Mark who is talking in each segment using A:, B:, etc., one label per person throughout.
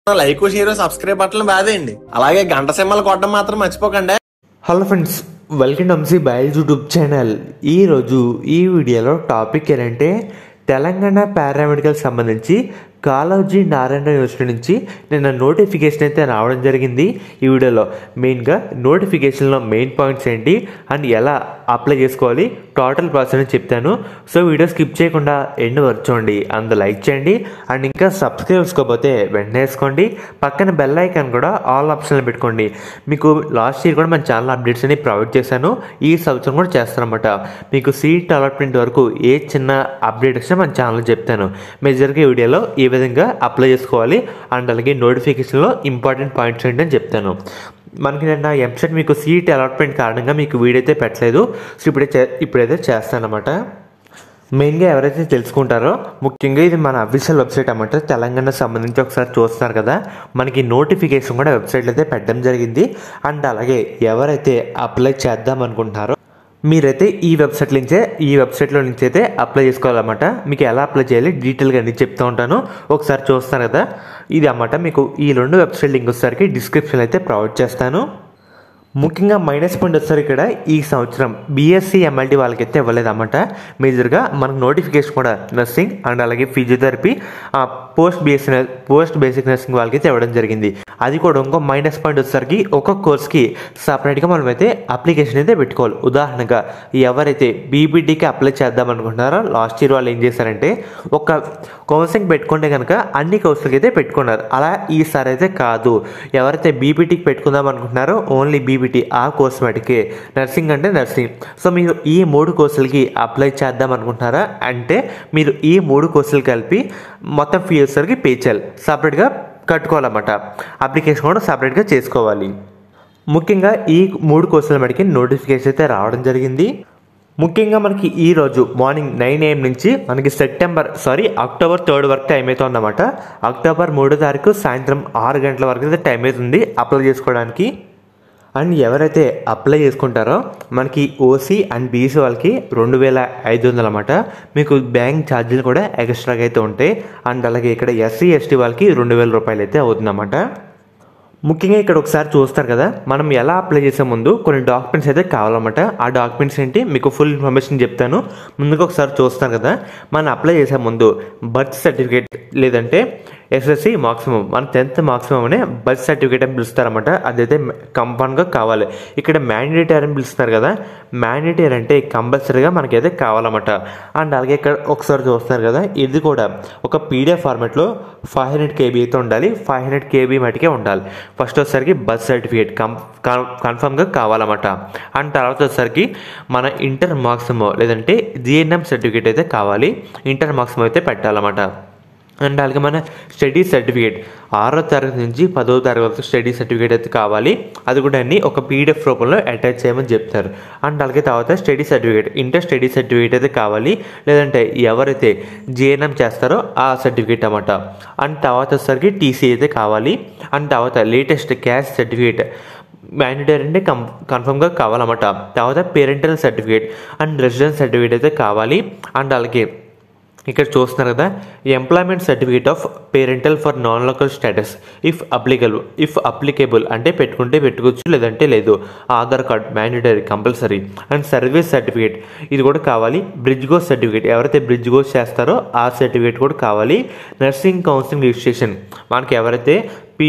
A: like share subscribe బట్టలు బాదేయండి అలాగే గంట సింహలు కొట్టడం మాత్రం మర్చిపోకండి
B: హలో ఫ్రెండ్స్ వెల్కమ్ టు ఎంసీ బయల్ యూట్యూబ్ ఛానల్ ఈరోజు ఈ వీడియోలో టాపిక్ ఏంటంటే తెలంగాణ పారామెడికల్ సంబంధించి కాలోజీ నారాయణ యూనివర్సిటీ నుంచి నిన్న నోటిఫికేషన్ అయితే రావడం జరిగింది ఈ వీడియోలో మెయిన్గా నోటిఫికేషన్లో మెయిన్ పాయింట్స్ ఏంటి అండ్ ఎలా అప్లై చేసుకోవాలి టోటల్ ప్రాసెస్ అని చెప్తాను సో వీడియో స్కిప్ చేయకుండా ఎండ్ వరకు చూడండి అందు లైక్ చేయండి అండ్ ఇంకా సబ్స్క్రైబ్ చేసుకోకపోతే వెంటనే వేసుకోండి పక్కన బెల్ ఐకాన్ కూడా ఆల్ ఆప్షన్లో పెట్టుకోండి మీకు లాస్ట్ ఇయర్ కూడా మన ఛానల్ అప్డేట్స్ అని ప్రొవైడ్ చేశాను ఈ సంవత్సరం కూడా చేస్తానమాట మీకు సీట్ అలాట్మెంట్ వరకు ఏ చిన్న అప్డేట్ వచ్చినా మన ఛానల్ చెప్తాను మేజర్గా ఈ వీడియోలో ఈ విధంగా అప్లై చేసుకోవాలి అండ్ అలాగే నోటిఫికేషన్లో ఇంపార్టెంట్ పాయింట్స్ ఏంటని చెప్తాను మనకి నిన్న ఎంసెట్ మీకు సీట్ అలాట్మెంట్ కారణంగా మీకు వీడైతే పెట్టలేదు సో ఇప్పుడే చే ఇప్పుడైతే చేస్తానమాట మెయిన్గా ఎవరైతే తెలుసుకుంటారో ముఖ్యంగా ఇది మన అఫీషియల్ వెబ్సైట్ అన్నమాట తెలంగాణ సంబంధించి ఒకసారి చూస్తున్నారు కదా మనకి నోటిఫికేషన్ కూడా వెబ్సైట్లో అయితే పెట్టడం జరిగింది అండ్ అలాగే ఎవరైతే అప్లై చేద్దాం అనుకుంటున్నారో మీరైతే ఈ వెబ్సైట్ నుంచే ఈ వెబ్సైట్లో నుంచి అయితే అప్లై చేసుకోవాలన్నమాట మీకు ఎలా అప్లై చేయాలి డీటెయిల్గా అన్ని చెప్తూ ఉంటాను ఒకసారి చూస్తారు కదా ఇది అన్నమాట మీకు ఈ రెండు వెబ్సైట్ లింక్ వచ్చేసరికి డిస్క్రిప్షన్ అయితే ప్రొవైడ్ చేస్తాను ముఖ్యంగా మైనస్ పాయింట్ వచ్చేసరికి ఇక్కడ ఈ సంవత్సరం బీఎస్సీ ఎంఎల్టీ వాళ్ళకైతే ఇవ్వలేదన్నమాట మేజర్గా మనకు నోటిఫికేషన్ కూడా నర్సింగ్ అండ్ అలాగే physiotherapy post BSc post basic nursing వాళ్ళకైతే ఇవ్వడం జరిగింది అది కూడా ఇంకో మైనస్ పాయింట్ వచ్చేసరికి ఒక్కొక్క కోర్స్కి సపరేట్గా మనం అయితే అప్లికేషన్ అయితే పెట్టుకోవాలి ఉదాహరణగా ఎవరైతే బీబీటీకి అప్లై చేద్దాం అనుకుంటున్నారో లాస్ట్ ఇయర్ వాళ్ళు ఏం చేశారంటే ఒక కౌన్సిలింగ్ పెట్టుకుంటే కనుక అన్ని కోర్సులకి అయితే పెట్టుకున్నారు అలా ఈసారి అయితే కాదు ఎవరైతే బీబీటీకి పెట్టుకుందాం అనుకుంటున్నారో ఓన్లీ బీబీటీ ఆ కోర్స్ మటుకే నర్సింగ్ అంటే నర్సింగ్ సో మీరు ఈ మూడు కోర్సులకి అప్లై చేద్దాం అనుకుంటున్నారా అంటే మీరు ఈ మూడు కోర్సులు కలిపి మొత్తం ఫీ వచ్చేసరికి పే చేయాలి సపరేట్గా కట్టుకోవాలన్నమాట అప్లికేషన్ కూడా సపరేట్గా చేసుకోవాలి ముఖ్యంగా ఈ మూడు కోర్సుల మటుకి నోటిఫికేషన్ అయితే రావడం జరిగింది ముఖ్యంగా మనకి ఈ రోజు మార్నింగ్ నైన్ ఏఎం నుంచి మనకి సెప్టెంబర్ సారీ అక్టోబర్ థర్డ్ వరకు టైం అయితే ఉందన్నమాట అక్టోబర్ మూడో తారీఖు సాయంత్రం ఆరు గంటల వరకు అయితే టైం అవుతుంది అప్లై చేసుకోవడానికి అండ్ ఎవరైతే అప్లై చేసుకుంటారో మనకి ఓసీ అండ్ బీసీ వాళ్ళకి రెండు వేల ఐదు వందలు అనమాట మీకు బ్యాంక్ ఛార్జీలు కూడా ఎక్స్ట్రాగా అయితే ఉంటాయి అండ్ అలాగే ఇక్కడ ఎస్సీ ఎస్టీ వాళ్ళకి రెండు వేల రూపాయలు అయితే అవుతుందన్నమాట ముఖ్యంగా ఇక్కడ ఒకసారి చూస్తారు కదా మనం ఎలా అప్లై చేసే ముందు కొన్ని డాక్యుమెంట్స్ అయితే కావాలన్నమాట ఆ డాక్యుమెంట్స్ ఏంటి మీకు ఫుల్ ఇన్ఫర్మేషన్ చెప్తాను ముందుగా ఒకసారి చూస్తారు కదా మనం అప్లై చేసే ముందు బర్త్ సర్టిఫికేట్ లేదంటే ఎస్ఎస్సి మాక్సిమం మన టెన్త్ మాక్సిమం అనే బర్త్ సర్టిఫికేట్ అని పిలుస్తారన్నమాట అదైతే కంపల్గా కావాలి ఇక్కడ మ్యాండేటరీ అని పిలుస్తున్నారు కదా మ్యాండేటరీ అంటే కంపల్సరీగా మనకైతే కావాలన్నమాట అండ్ అలాగే ఇక్కడ ఒకసారి చూస్తున్నారు కదా ఇది కూడా ఒక పీడిఎఫ్ ఫార్మాట్లో ఫైవ్ హండ్రెడ్ కేబీ అయితే ఉండాలి ఫైవ్ హండ్రెడ్ కేబీ మటుకే ఉండాలి ఫస్ట్ వచ్చేసరికి బర్త్ సర్టిఫికేట్ కం కన్ఫర్మ్గా కావాలన్నమాట అండ్ తర్వాత వచ్చేసరికి మన ఇంటర్ మార్క్స్ లేదంటే జిఎన్ఎం సర్టిఫికేట్ అయితే కావాలి ఇంటర్ మార్క్స్ అయితే పెట్టాలన్నమాట అండ్ అలాగే మన స్టడీ సర్టిఫికేట్ ఆరో తరగతి నుంచి పదో తరగతి వరకు స్టడీ సర్టిఫికేట్ అయితే కావాలి అది కూడా అన్ని ఒక పీడిఎఫ్ రూపంలో అటాచ్ చేయమని చెప్తారు అండ్ అలాగే తర్వాత study certificate inter study certificate అయితే కావాలి లేదంటే ఎవరైతే జిఎన్ఎం చేస్తారో ఆ సర్టిఫికేట్ అన్నమాట అండ్ తర్వాత వచ్చేసరికి టీసీ అయితే కావాలి అండ్ తర్వాత లేటెస్ట్ క్యాష్ సర్టిఫికేట్ మ్యాండేటరీ అంటే కం కన్ఫర్మ్గా కావాలన్నమాట తర్వాత parental certificate and residence certificate అయితే కావాలి అండ్ అలాగే ఇక్కడ చూస్తున్నారు కదా employment certificate of parental for non local status if applicable if applicable అంటే పెట్టుకుంటే పెట్టుకోవచ్చు లేదంటే లేదు Aadhaar card mandatory compulsory and service certificate ఇది కూడా కావాలి బ్రిడ్జ్ గోస్ సర్టిఫికేట్ ఎవరైతే బ్రిడ్జ్ గోస్ చేస్తారో ఆ సర్టిఫికేట్ కూడా కావాలి నర్సింగ్ కౌన్సిలింగ్ రిజిస్ట్రేషన్ మనకి ఎవరైతే పీ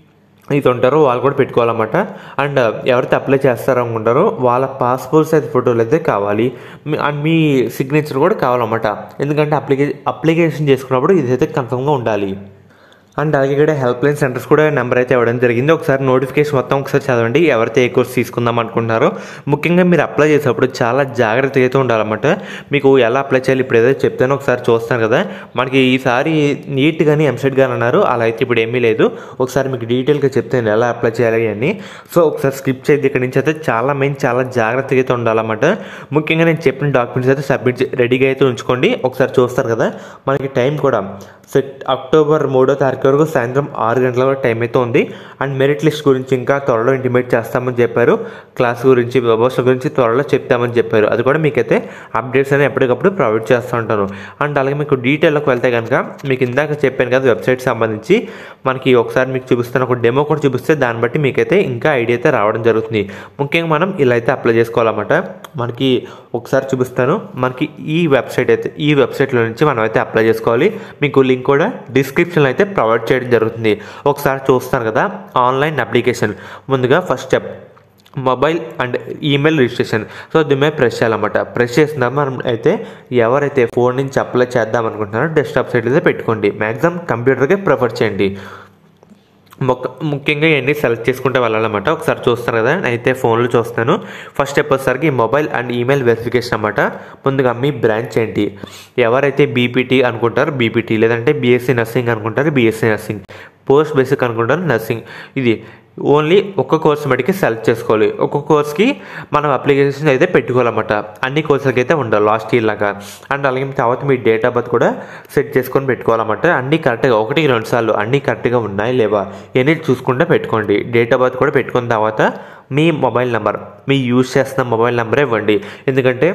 B: ఇది ఉంటారో వాళ్ళు కూడా పెట్టుకోవాలన్నమాట అండ్ ఎవరైతే అప్లై చేస్తారనుకుంటారో వాళ్ళ పాస్పోర్ట్ సైజ్ ఫోటోలు అయితే కావాలి మీ- అండ్ మీ సిగ్నేచర్ కూడా కావాలన్నమాట ఎందుకంటే అప్లికే అప్లికేషన్ చేసుకున్నప్పుడు ఇదైతే కన్ఫర్మ్గా ఉండాలి అండ్ అలాగే ఇక్కడ హెల్ప్ లైన్ సెంటర్స్ కూడా నెంబర్ అయితే ఇవ్వడం జరిగింది ఒకసారి నోటిఫికేషన్ మొత్తం ఒకసారి చదవండి ఎవరైతే ఏ కోర్స్ తీసుకుందాం అనుకుంటున్నారో ముఖ్యంగా మీరు అప్లై చేసేటప్పుడు చాలా జాగ్రత్తగా అయితే ఉండాలన్నమాట మీకు ఎలా అప్లై చేయాలి ఇప్పుడు ఏదైతే చెప్తానో ఒకసారి చూస్తాను కదా మనకి ఈసారి నీట్ కానీ ఎంసెట్ కానీ అన్నారు అలా అయితే ఇప్పుడు ఏమీ లేదు ఒకసారి మీకు డీటెయిల్గా చెప్తాను ఎలా అప్లై చేయాలి అని సో ఒకసారి స్కిప్ చేయద్దు ఇక్కడ నుంచి అయితే చాలా మెయిన్ చాలా జాగ్రత్తగా అయితే ఉండాలన్నమాట ముఖ్యంగా నేను చెప్పిన డాక్యుమెంట్స్ అయితే సబ్మిట్ రెడీగా అయితే ఉంచుకోండి ఒకసారి చూస్తారు కదా మనకి టైం కూడా సెట్ అక్టోబర్ మూడో తారీఖు వరకు సాయంత్రం ఆరు గంటల వరకు టైం అయితే ఉంది అండ్ మెరిట్ లిస్ట్ గురించి ఇంకా త్వరలో ఇంటిమేట్ చేస్తామని చెప్పారు క్లాస్ గురించి వ్యవస్థ గురించి త్వరలో చెప్తామని చెప్పారు అది కూడా మీకైతే అప్డేట్స్ అనేది ఎప్పటికప్పుడు ప్రొవైడ్ చేస్తూ ఉంటాను అండ్ అలాగే మీకు డీటెయిల్లోకి వెళ్తే కనుక మీకు ఇందాక చెప్పాను కదా వెబ్సైట్ సంబంధించి మనకి ఒకసారి మీకు చూపిస్తాను ఒక డెమో కూడా చూపిస్తే దాన్ని బట్టి మీకైతే ఇంకా ఐడియా అయితే రావడం జరుగుతుంది ముఖ్యంగా మనం ఇలా అయితే అప్లై చేసుకోవాలన్నమాట మనకి ఒకసారి చూపిస్తాను మనకి ఈ వెబ్సైట్ అయితే ఈ వెబ్సైట్లో నుంచి మనం అయితే అప్లై చేసుకోవాలి మీకు లింక్ కూడా డిస్క్రిప్షన్లో అయితే ప్రొవైడ్ చేయడం జరుగుతుంది ఒకసారి చూస్తాను కదా ఆన్లైన్ అప్లికేషన్ ముందుగా first step mobile and email registration so దీని మీద ప్రెస్ చేయాలన్నమాట ప్రెస్ చేసిన మనం అయితే ఎవరైతే ఫోన్ నుంచి అప్లై చేద్దాం అనుకుంటున్నారో డెస్క్టాప్ సైట్ అయితే పెట్టుకోండి మ్యాక్సిమం కంప్యూటర్కే ప్రిఫర్ చేయండి మొక్క ముఖ్యంగా ఇవన్నీ సెలెక్ట్ చేసుకుంటే వెళ్ళాలన్నమాట ఒకసారి చూస్తారు కదా అయితే ఫోన్లో చూస్తాను ఫస్ట్ స్టెప్ వచ్చేసరికి మొబైల్ అండ్ ఈమెయిల్ వెరిఫికేషన్ అనమాట ముందుగా మీ బ్రాంచ్ ఏంటి ఎవరైతే బీపీటీ అనుకుంటారు బీపీటీ లేదంటే బీఎస్సీ నర్సింగ్ అనుకుంటారు బీఎస్సీ నర్సింగ్ పోస్ట్ బేసిక్ అనుకుంటారు నర్సింగ్ ఇది ఓన్లీ ఒక్క కోర్స్ మటుకి సెలెక్ట్ చేసుకోవాలి ఒక్కొక్క కోర్స్కి మనం అప్లికేషన్ అయితే పెట్టుకోవాలన్నమాట అన్ని కోర్సులకి అయితే ఉండాలి లాస్ట్ ఇయర్ లాగా అండ్ అలాగే తర్వాత మీ డేట్ ఆఫ్ బర్త్ కూడా సెట్ చేసుకొని పెట్టుకోవాలన్నమాట అన్నీ కరెక్ట్గా ఒకటి రెండు సార్లు అన్నీ కరెక్ట్గా ఉన్నాయి లేవా ఇవన్నీ చూసుకుంటే పెట్టుకోండి డేట్ ఆఫ్ బర్త్ కూడా పెట్టుకున్న తర్వాత మీ మొబైల్ నెంబర్ మీ యూజ్ చేస్తున్న మొబైల్ నెంబరే ఇవ్వండి ఎందుకంటే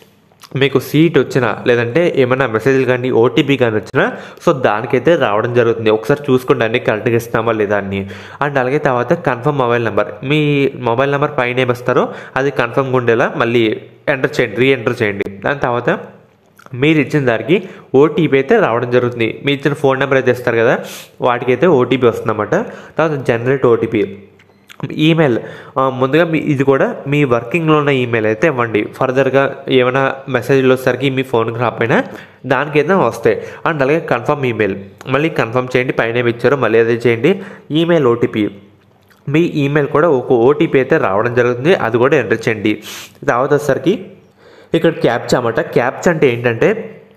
B: మీకు సీట్ వచ్చినా లేదంటే ఏమైనా మెసేజ్లు కానీ ఓటీపీ కానీ వచ్చినా సో దానికైతే రావడం జరుగుతుంది ఒకసారి చూసుకోండి అన్ని కరెక్ట్గా ఇస్తామా లేదా అని అండ్ అలాగే తర్వాత కన్ఫర్మ్ మొబైల్ నెంబర్ మీ మొబైల్ నెంబర్ పైన ఏమి ఇస్తారో అది కన్ఫర్మ్గా ఉండేలా మళ్ళీ ఎంటర్ చేయండి రీ ఎంటర్ చేయండి దాని తర్వాత మీరు ఇచ్చిన దానికి ఓటీపీ అయితే రావడం జరుగుతుంది మీ ఇచ్చిన ఫోన్ నెంబర్ అయితే ఇస్తారు కదా వాటికైతే ఓటీపీ వస్తుందన్నమాట తర్వాత జనరేట్ ఓటీపీ ఈమెయిల్ ఆ, ముందుగా మీ ఇది కూడా మీ వర్కింగ్లో ఉన్న ఈమెయిల్ అయితే ఇవ్వండి ఫర్దర్గా ఏమైనా మెసేజ్లు వచ్చేసరికి మీ ఫోన్కి రాకపోయినా దానికైతే వస్తాయి అండ్ అలాగే కన్ఫర్మ్ ఈమెయిల్ మళ్ళీ కన్ఫర్మ్ చేయండి పైన ఏమి ఇచ్చారో మళ్ళీ అదే చేయండి ఈమెయిల్ ఓటీపీ మీ ఈమెయిల్ కూడా ఒక ఓటీపీ అయితే రావడం జరుగుతుంది అది కూడా ఎంటర్ చేయండి తర్వాత వచ్చేసరికి ఇక్కడ క్యాప్చా అన్నమాట క్యాప్చా అంటే ఏంటంటే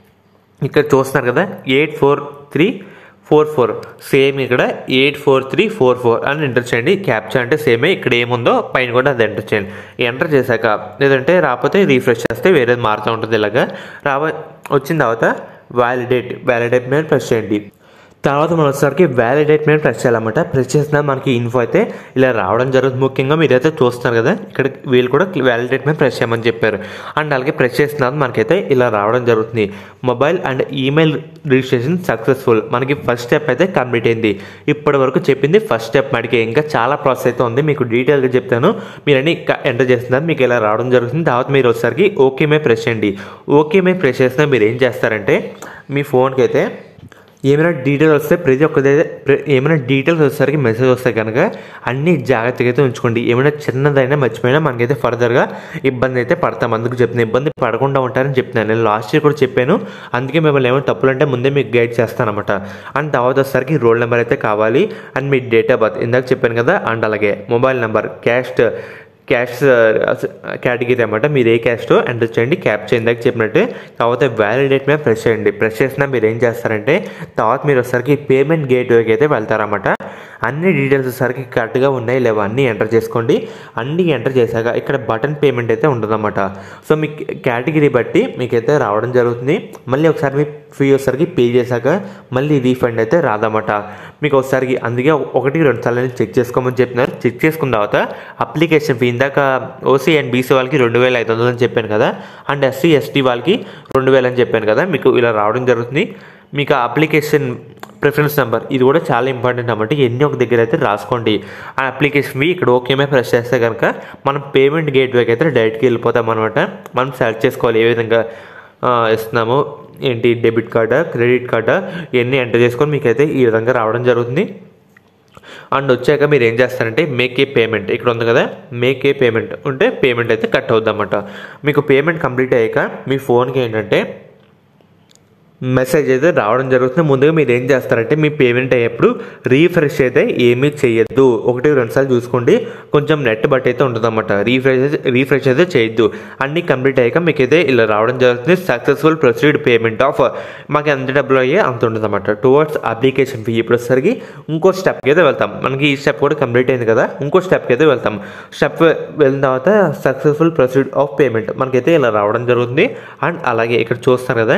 B: ఇక్కడ చూస్తున్నారు కదా eight four three four four same ఇక్కడ eight four three four four అని ఎంటర్ చేయండి క్యాప్చా అంటే సేమే ఇక్కడ ఏముందో పైన కూడా అది ఎంటర్ చేయండి ఎంటర్ చేశాక లేదంటే రాకపోతే రీఫ్రెష్ చేస్తే వేరేది మారుతూ ఉంటుంది ఇలాగా రావ వచ్చిన తర్వాత వ్యాలిడేట్ వ్యాలిడేట్ మీద ప్రెస్ చేయండి తర్వాత మనం వచ్చేసరికి వ్యాలిడేట్ మీద ప్రెస్ చేయాలన్నమాట ప్రెస్ చేసిన మనకి ఇన్ఫో అయితే ఇలా రావడం జరుగుతుంది ముఖ్యంగా మీరైతే చూస్తున్నారు కదా ఇక్కడ వీళ్ళు కూడా వ్యాలిడేట్ మీద ప్రెస్ చేయమని చెప్పారు అండ్ అలాగే ప్రెస్ చేసిన మనకైతే ఇలా రావడం జరుగుతుంది mobile and email registration successful మనకి ఫస్ట్ స్టెప్ అయితే కంప్లీట్ అయింది ఇప్పటి వరకు చెప్పింది ఫస్ట్ స్టెప్ మనకి ఇంకా చాలా ప్రాసెస్ అయితే ఉంది మీకు డీటెయిల్గా చెప్తాను మీరన్నీ ఎంటర్ చేస్తున్నారు మీకు ఇలా రావడం జరుగుతుంది తర్వాత మీరు వచ్చేసరికి ఓకే మే ప్రెస్ చేయండి ఓకే మే ప్రెస్ చేసినా మీరు ఏం చేస్తారంటే మీ ఫోన్కి అయితే ఏమైనా డీటెయిల్స్ వస్తే ప్రతి ఒక్కది ప్ర- ఏమైనా డీటెయిల్స్ వచ్చేసరికి మెసేజ్ వస్తే కనుక అన్ని జాగ్రత్తగా అయితే ఉంచుకోండి ఏమైనా చిన్నదైనా మర్చిపోయినా మనకైతే ఫర్దర్గా ఇబ్బంది అయితే పడతాం అందుకు చెప్తున్నాను ఇబ్బంది పడకుండా ఉంటారని చెప్తున్నాను నేను లాస్ట్ ఇయర్ కూడా చెప్పాను అందుకే మిమ్మల్ని ఏమైనా తప్పులు అంటే ముందే మీకు గైడ్ చేస్తానమాట అండ్ తర్వాత వచ్చేసరికి రోల్ నెంబర్ అయితే కావాలి అండ్ మీ డేట్ ఆఫ్ బర్త్ ఇందాక చెప్పాను కదా అండ్ అలాగే mobile number caste cash category అనమాట మీరు ఏ క్యాస్ట్ ఎంటర్ చేయండి క్యాప్చర్ ఇందాక చెప్పినట్టు తర్వాత వ్యాలిడేట్ మీద ప్రెస్ చేయండి ప్రెస్ చేసినా మీరు ఏం చేస్తారంటే తర్వాత మీరు వచ్చేసరికి పేమెంట్ గేట్వేకి అయితే వెళ్తారన్నమాట అన్ని డీటెయిల్స్ వచ్చేసరికి కరెక్ట్గా ఉన్నాయి లేవా అన్నీ ఎంటర్ చేసుకోండి అన్నీ ఎంటర్ చేశాక ఇక్కడ బటన్ పేమెంట్ అయితే ఉంటుందన్నమాట సో మీ కేటగిరీ బట్టి మీకైతే రావడం జరుగుతుంది మళ్ళీ ఒకసారి మీ ఫీ వచ్చేసరికి పే చేశాక మళ్ళీ రీఫండ్ అయితే రాదన్నమాట మీకు ఒకసారికి అందుకే ఒకటి రెండు సార్లు చెక్ చేసుకోమని చెప్పినారు చెక్ చేసుకున్న తర్వాత అప్లికేషన్ ఫీ ఇందాక ఓసీ అండ్ బీసీ వాళ్ళకి రెండు వేల ఐదు వందలు అని చెప్పాను కదా అండ్ ఎస్సీ ఎస్టీ వాళ్ళకి రెండు వేలు అని చెప్పాను కదా మీకు ఇలా రావడం జరుగుతుంది మీకు ఆ అప్లికేషన్ ప్రిఫరెన్స్ నెంబర్ ఇది కూడా చాలా ఇంపార్టెంట్ అన్నమాట ఎన్ని ఒక దగ్గర అయితే రాసుకోండి ఆ అప్లికేషన్ ఫీ ఇక్కడ ఓకే మీద ప్రెస్ చేస్తే కనుక మనం పేమెంట్ గేట్వేకి అయితే డైరెక్ట్గా వెళ్ళిపోతాం అనమాట మనం సెలెక్ట్ చేసుకోవాలి ఏ విధంగా ఆ, ఇస్తున్నామో ఏంటి డెబిట్ కార్డా క్రెడిట్ కార్డా ఇవన్నీ ఎంటర్ చేసుకొని మీకైతే ఈ విధంగా రావడం జరుగుతుంది అండ్ వచ్చాక మీరు ఏం చేస్తారంటే మేక్ ఏ పేమెంట్ ఇక్కడ ఉంది కదా మేక్ ఏ పేమెంట్ ఉంటే పేమెంట్ అయితే కట్ అవుద్ది అన్నమాట మీకు పేమెంట్ కంప్లీట్ అయ్యాక మీ ఫోన్కి ఏంటంటే మెసేజ్ అయితే రావడం జరుగుతుంది ముందుగా మీరు ఏం చేస్తారంటే మీ పేమెంట్ అయ్యేప్పుడు రీఫ్రెష్ అయితే ఏమీ చేయొద్దు ఒకటి రెండు సార్లు చూసుకోండి కొంచెం నెట్ బట్ అయితే ఉంటుందన్నమాట రీఫ్రెష్ రీఫ్రెష్ అయితే చేయొద్దు అన్నీ కంప్లీట్ అయ్యాక మీకు అయితే ఇలా రావడం జరుగుతుంది సక్సెస్ఫుల్ ప్రొసీడ్ పేమెంట్ ఆఫ్ మాకు ఎంత డబ్బులు అయ్యే అంత ఉంటుందన్నమాట టువర్డ్స్ అప్లికేషన్ ఫీ ఇప్పుడు వచ్చేసరికి ఇంకో స్టెప్కి అయితే వెళ్తాం మనకి ఈ స్టెప్ కూడా కంప్లీట్ అయింది కదా ఇంకో స్టెప్కి అయితే వెళ్తాం స్టెప్ వెళ్ళిన తర్వాత సక్సెస్ఫుల్ ప్రొసీడ్ ఆఫ్ పేమెంట్ మనకైతే ఇలా రావడం జరుగుతుంది అండ్ అలాగే ఇక్కడ చూస్తారు కదా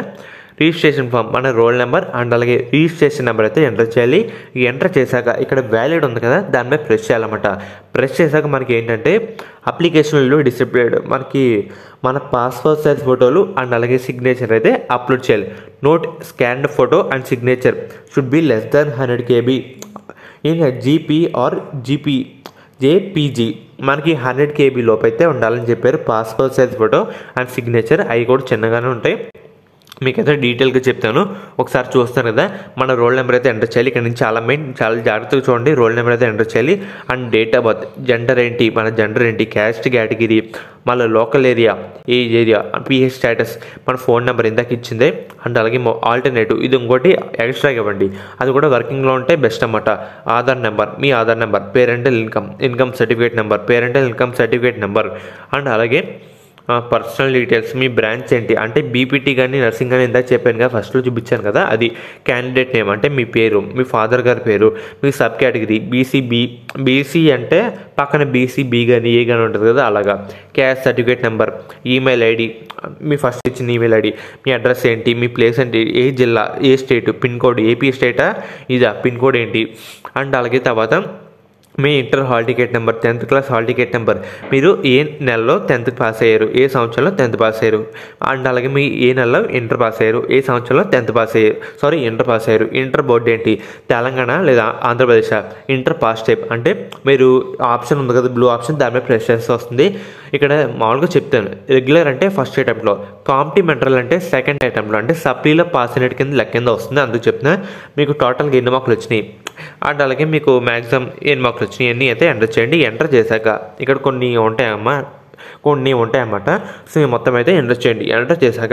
B: రిజిస్ట్రేషన్ ఫామ్ మన రోల్ నెంబర్ అండ్ అలాగే రిజిస్ట్రేషన్ నెంబర్ అయితే ఎంటర్ చేయాలి ఈ ఎంటర్ చేశాక ఇక్కడ వ్యాలిడ్ ఉంది కదా దాని మీద ప్రెస్ చేయాలన్నమాట ప్రెస్ చేశాక మనకి ఏంటంటే అప్లికేషన్లో డిసిప్లేడ్ మనకి మన పాస్పోర్ట్ సైజ్ ఫోటోలు అండ్ అలాగే సిగ్నేచర్ అయితే అప్లోడ్ చేయాలి note scanned photo and signature should be less than hundred KB in GP or GP JPG మనకి హండ్రెడ్ కేబీ లోపు అయితే ఉండాలని చెప్పారు passport size photo and signature అవి కూడా చిన్నగానే ఉంటాయి మీకైతే డీటెయిల్గా చెప్తాను ఒకసారి చూస్తారు కదా మన రోల్ నెంబర్ అయితే ఎంటర్ చేయాలి ఇక్కడ నుంచి చాలా మెయిన్ చాలా జాగ్రత్తగా చూడండి రోల్ నెంబర్ అయితే ఎంటర్ చేయాలి and date of birth gender ఏంటి మన జెండర్ ఏంటి క్యాస్ట్ కేటగిరీ మళ్ళీ లోకల్ ఏరియా ఏ ఏరియా పిహెచ్ స్టేటస్ మన ఫోన్ నెంబర్ ఇందాక ఇచ్చిందే అండ్ అలాగే ఆల్టర్నేటివ్ ఇది ఇంకోటి ఎక్స్ట్రాగా ఇవ్వండి అది కూడా వర్కింగ్లో ఉంటే బెస్ట్ అన్నమాట ఆధార్ నెంబర్ మీ Aadhaar number parental income income certificate number parental income certificate number and అలాగే పర్సనల్ డీటెయిల్స్ మీ బ్రాంచ్ ఏంటి అంటే బీపీటీ కానీ నర్సింగ్ కానీ ఇందాక చెప్పాను కదా ఫస్ట్లో చూపించాను కదా అది క్యాండిడేట్ నేమ్ అంటే మీ పేరు మీ ఫాదర్ గారి పేరు మీ sub category BC B BC అంటే పక్కన బీసీ బీ కానీ ఏ కానీ ఉంటుంది కదా అలాగా caste certificate number email ID మీ ఫస్ట్ ఇచ్చిన ఈమెయిల్ ఐడి మీ అడ్రస్ ఏంటి మీ ప్లేస్ ఏంటి ఏ జిల్లా ఏ స్టేట్ పిన్ కోడ్ ఏపీ స్టేటా ఇదా పిన్ కోడ్ ఏంటి అండ్ అలాగే తర్వాత మీ inter hall ticket number tenth class hall ticket number మీరు ఏ నెలలో టెన్త్ పాస్ అయ్యారు ఏ సంవత్సరంలో టెన్త్ పాస్ అయ్యారు అండ్ అలాగే మీ ఏ నెలలో ఇంటర్ పాస్ అయ్యారు ఏ సంవత్సరంలో టెన్త్ పాస్ అయ్యారు సారీ ఇంటర్ పాస్ అయ్యారు ఇంటర్ బోర్డు ఏంటి తెలంగాణ లేదా ఆంధ్రప్రదేశ్ ఇంటర్ పాస్ టైప్ అంటే మీరు ఆప్షన్ ఉంది కదా బ్లూ ఆప్షన్ దాని మీద ప్రెస్ చేస్తే వస్తుంది ఇక్కడ మామూలుగా చెప్తాను రెగ్యులర్ అంటే ఫస్ట్ అటెంప్ట్లో కాంప్లిమెంటరీ అంటే సెకండ్ అటెంప్ట్లో అంటే సప్లీలో పాస్ అయినట్టు కింద లెక్క కింద వస్తుంది అందుకు చెప్తున్నా మీకు టోటల్గా ఎన్ని మార్కులు వచ్చినాయి అండ్ అలాగే మీకు మ్యాక్సిమం ఎన్ని మార్కులు వచ్చినాయి అన్నీ అయితే ఎంటర్ చేయండి ఎంటర్ చేశాక ఇక్కడ కొన్ని ఉంటాయమ్మా కొన్ని ఉంటాయన్నమాట సో ఈ మొత్తం అయితే ఎంటర్ చేయండి ఎంటర్ చేశాక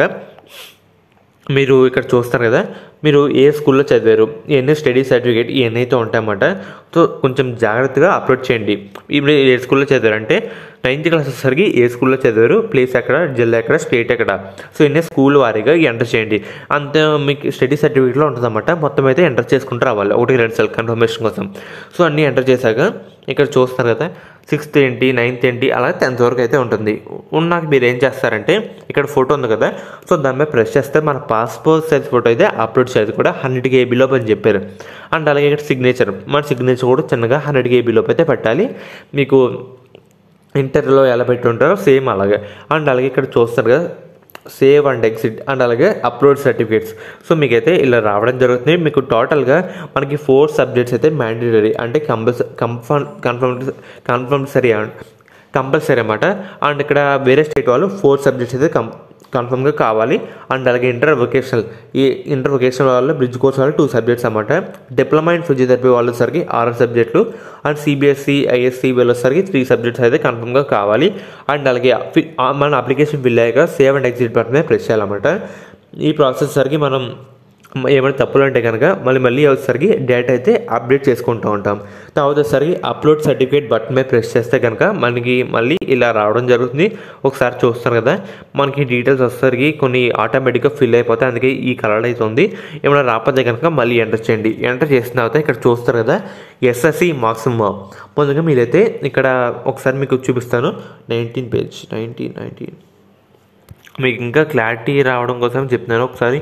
B: మీరు ఇక్కడ చూస్తారు కదా మీరు ఏ స్కూల్లో చదివారు ఎన్ని స్టడీ సర్టిఫికేట్ ఇవన్నీ అయితే ఉంటాయన్నమాట సో కొంచెం జాగ్రత్తగా అప్లోడ్ చేయండి ఇప్పుడు ఏ స్కూల్లో చదివారంటే నైన్త్ క్లాస్ వచ్చేసరికి ఏ స్కూల్లో చదివారు ప్లేస్ ఎక్కడ జిల్లా ఎక్కడ స్టేట్ ఎక్కడ సో ఇన్ని స్కూల్ వారీగా ఎంటర్ చేయండి అంత మీకు స్టడీ సర్టిఫికేట్లో ఉంటుందన్నమాట మొత్తం అయితే ఎంటర్ చేసుకుంటూ రావాలి ఒకటి రెండు సార్లు కన్ఫర్మేషన్ కోసం సో అన్నీ ఎంటర్ చేశాక ఇక్కడ చూస్తారు కదా సిక్స్త్ ఏంటి నైన్త్ ఏంటి అలాగే టెన్త్ వరకు అయితే ఉంటుంది ఉన్నాక మీరు ఏం చేస్తారంటే ఇక్కడ ఫోటో ఉంది కదా సో దాని మీద ప్రెస్ చేస్తే మన పాస్పోర్ట్ సైజ్ ఫోటో అయితే అప్లోడ్ చేయాలి కూడా హండ్రెడ్ కేబీలో అని చెప్పారు అండ్ అలాగే ఇక్కడ సిగ్నేచర్ మన సిగ్నేచర్ కూడా చిన్నగా హండ్రెడ్ కేబీలోపు అయితే పెట్టాలి మీకు ఇంటర్లో ఎలా పెట్టి ఉంటారో సేమ్ అలాగే అండ్ అలాగే ఇక్కడ చూస్తారు కదా సేవ్ అండ్ ఎగ్జిట్ అండ్ అలాగే అప్లోడ్ సర్టిఫికేట్స్ సో మీకైతే ఇలా రావడం జరుగుతుంది మీకు టోటల్గా మనకి ఫోర్ సబ్జెక్ట్స్ అయితే మ్యాండేటరీ అంటే కంపల్సరీ కన్ఫర్మ్ కన్ఫర్మ్ కన్ఫర్మసరీ కంపల్సరీ అనమాట అండ్ ఇక్కడ వేరే స్టేట్ వాళ్ళు ఫోర్ సబ్జెక్ట్స్ అయితే కం కన్ఫర్మ్గా కావాలి అండ్ అలాగే ఇంటర్ వొకేషనల్ ఈ ఇంటర్ వొకేషనల్ వాళ్ళు బ్రిడ్జ్ కోర్స్ వాళ్ళు టూ సబ్జెక్ట్స్ అనమాట డిప్లొమా ఇన్ ఫిజియోథెరపీ వాళ్ళసరికి ఆరు సబ్జెక్టులు అండ్ సిబిఎస్సి ఐఎస్సి వెళ్ళేసరికి త్రీ సబ్జెక్ట్స్ అయితే కన్ఫర్మ్గా కావాలి అండ్ అలాగే ఫి- ఆ మన అప్లికేషన్ ఫిల్ అయ్యాక సేవ్ అండ్ ఎగ్జిట్ బటన్ మీద ప్రెస్ చేయాలన్నమాట ఈ ప్రాసెస్ సరికి మనం ఏమైనా తప్పులు అంటే కనుక మళ్ళీ మళ్ళీ వచ్చేసరికి డేటా అయితే అప్డేట్ చేసుకుంటూ ఉంటాం తర్వాత వచ్చేసరికి అప్లోడ్ సర్టిఫికేట్ బటన్ మీద ప్రెస్ చేస్తే కనుక మనకి మళ్ళీ ఇలా రావడం జరుగుతుంది ఒకసారి చూస్తారు కదా మనకి డీటెయిల్స్ వచ్చేసరికి కొన్ని ఆటోమేటిక్గా ఫిల్ అయిపోతాయి అందుకే ఈ కలర్ అయితే ఉంది ఏమైనా రాకపోతే కనుక మళ్ళీ ఎంటర్ చేయండి ఎంటర్ చేసిన తర్వాత ఇక్కడ చూస్తారు కదా ఎస్ఎస్సి మార్క్స్ ముందుగా మీరైతే ఇక్కడ ఒకసారి మీకు చూపిస్తాను నైన్టీన్ పేజ్ నైన్టీన్ నైన్టీన్ మీకు ఇంకా క్లారిటీ రావడం కోసం చెప్తున్నాను ఒకసారి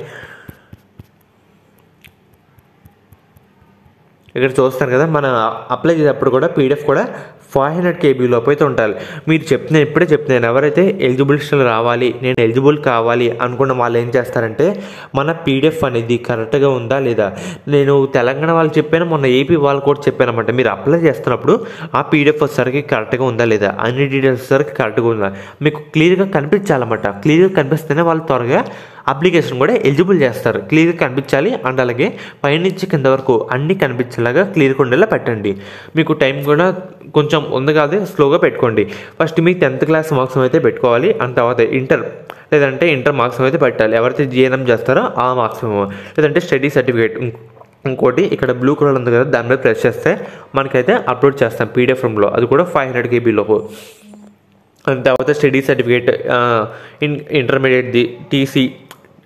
B: ఇక్కడ చూస్తారు కదా మన అప్లై చేసేటప్పుడు కూడా పీడిఎఫ్ కూడా ఫైవ్ హండ్రెడ్ కేబీ లోపు అయితే ఉండాలి మీరు చెప్తున్నాను ఇప్పుడే చెప్తున్నాను ఎవరైతే ఎలిజిబిలిటీ రావాలి నేను ఎలిజిబుల్ కావాలి అనుకున్న వాళ్ళు ఏం చేస్తారంటే మన పీడిఎఫ్ అనేది కరెక్ట్గా ఉందా లేదా నేను తెలంగాణ వాళ్ళు చెప్పాను మొన్న ఏపీ వాళ్ళు కూడా చెప్పాను అనమాట మీరు అప్లై చేస్తున్నప్పుడు ఆ పీడిఎఫ్ వచ్చేసరికి కరెక్ట్గా ఉందా లేదా అన్ని డీటెయిల్స్ వచ్చేసరికి కరెక్ట్గా ఉందా మీకు క్లియర్గా కనిపించాలన్నమాట క్లియర్గా కనిపిస్తేనే వాళ్ళు త్వరగా అప్లికేషన్ కూడా ఎలిజిబుల్ చేస్తారు క్లియర్గా కనిపించాలి అండ్ అలాగే పైనుంచి కింద వరకు అన్నీ కనిపించేలాగా క్లియర్గా ఉండేలా పెట్టండి మీకు టైం కూడా కొంచెం ఉంది కాదు స్లోగా పెట్టుకోండి ఫస్ట్ మీ టెన్త్ క్లాస్ మార్క్స్ అయితే పెట్టుకోవాలి అండ్ తర్వాత ఇంటర్ లేదంటే ఇంటర్ మార్క్స్ అయితే పెట్టాలి ఎవరైతే జిఎన్ఎం చేస్తారో ఆ మార్క్స్ లేదంటే స్టడీ సర్టిఫికేట్ ఇంకోటి ఇక్కడ బ్లూ కలర్ ఉంది కదా దాని మీద ప్రెస్ చేస్తే మనకైతే అప్లోడ్ చేస్తాం పీడిఎఫ్ రూమ్లో అది కూడా ఫైవ్ హండ్రెడ్ కేబీలోపు అండ్ తర్వాత స్టడీ సర్టిఫికేట్ ఇన్ ఇంటర్మీడియట్ది TC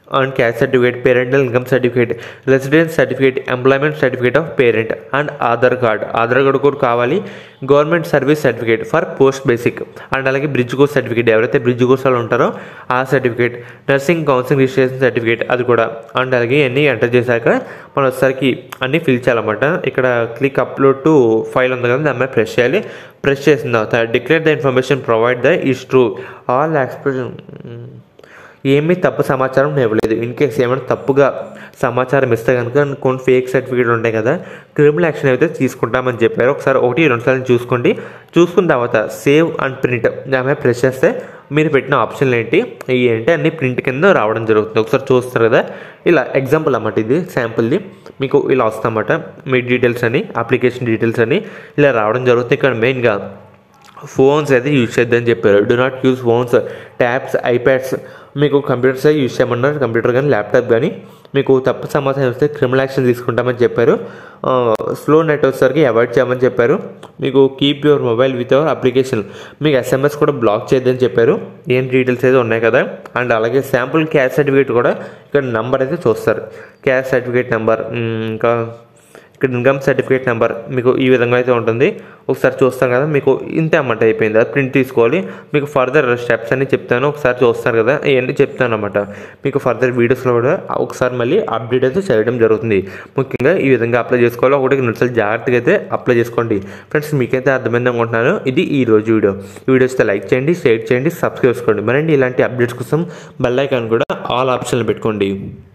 B: and caste certificate parental income certificate residence certificate employment certificate of parent and Aadhaar card Aadhaar card కూడా కావాలి government service certificate for post basic and అలాగే బ్రిడ్జ్ కోర్స్ సర్టిఫికేట్ ఎవరైతే bridge course వాళ్ళు ఉంటారో ఆ certificate nursing counselling registration certificate అది కూడా and అలాగే అన్నీ ఎంటర్ చేశాక మనం వచ్చేసరికి అన్నీ ఫిల్ చేయాలన్నమాట ఇక్కడ క్లిక్ అప్లోడ్ టు ఫైల్ ఉంది కదా దాని మీద ప్రెస్ చేయాలి ప్రెస్ చేసిన తర్వాత declare the information provide the is true all expression ఏమీ తప్పు సమాచారం ఇవ్వలేదు ఇన్ కేస్ ఏమైనా తప్పుగా సమాచారం ఇస్తే కనుక కొన్ని ఫేక్ సర్టిఫికేట్లు ఉంటాయి కదా క్రిమినల్ యాక్షన్ అయితే తీసుకుంటామని చెప్పారు ఒకసారి ఒకటి రెండు సార్లు చూసుకోండి చూసుకున్న తర్వాత సేవ్ అండ్ ప్రింట్ దాని మీద ప్రెస్ చేస్తే మీరు పెట్టిన ఆప్షన్లు ఏంటి ఇవి ఏంటి అన్ని ప్రింట్ కింద రావడం జరుగుతుంది ఒకసారి చూస్తారు కదా ఇలా ఎగ్జాంపుల్ అన్నమాట ఇది శాంపుల్ది మీకు ఇలా వస్తామన్నమాట మీ డీటెయిల్స్ అని అప్లికేషన్ డీటెయిల్స్ అని ఇలా రావడం జరుగుతుంది ఇక్కడ మెయిన్గా ఫోన్స్ అయితే యూజ్ చేద్దని చెప్పారు do not use phones tabs iPads మీకు కంప్యూటర్స్ యూజ్ చేయమన్నారు కంప్యూటర్ కానీ ల్యాప్టాప్ కానీ మీకు తప్పు సమాచారం వస్తే క్రిమినల్ యాక్షన్ తీసుకుంటామని చెప్పారు స్లో నెట్ వచ్చేసరికి అవాయిడ్ చేయమని చెప్పారు మీకు keep your mobile with our application మీకు ఎస్ఎంఎస్ కూడా బ్లాక్ చేయొద్దని చెప్పారు ఏం డీటెయిల్స్ అయితే ఉన్నాయి కదా అండ్ అలాగే శాంపుల్ క్యాష్ సర్టిఫికేట్ కూడా ఇక్కడ నెంబర్ అయితే చూస్తారు క్యాష్ సర్టిఫికేట్ నెంబర్ ఇంకా ఇక్కడ ఇన్కమ్ సర్టిఫికేట్ నెంబర్ మీకు ఈ విధంగా అయితే ఉంటుంది ఒకసారి చూస్తాం కదా మీకు ఇంతే అన్నమాట అయిపోయింది అది ప్రింట్ తీసుకోవాలి మీకు ఫర్దర్ స్టెప్స్ అన్ని చెప్తాను ఒకసారి చూస్తారు కదా ఇవన్నీ చెప్తాను అనమాట మీకు ఫర్దర్ వీడియోస్లో కూడా ఒకసారి మళ్ళీ అప్డేట్ అయితే చేయడం జరుగుతుంది ముఖ్యంగా ఈ విధంగా అప్లై చేసుకోవాలి ఒకటి నిమిషాలు జాగ్రత్తగా అయితే అప్లై చేసుకోండి ఫ్రెండ్స్ మీకైతే అర్థమైంది అనుకుంటున్నాను ఇది ఈ రోజు వీడియో ఈ వీడియో వస్తే లైక్ చేయండి షేర్ చేయండి సబ్స్క్రైబ్ చేసుకోండి మరండి ఇలాంటి అప్డేట్స్ కోసం బెల్ ఐకాన్ కూడా ఆల్ ఆప్షన్లు పెట్టుకోండి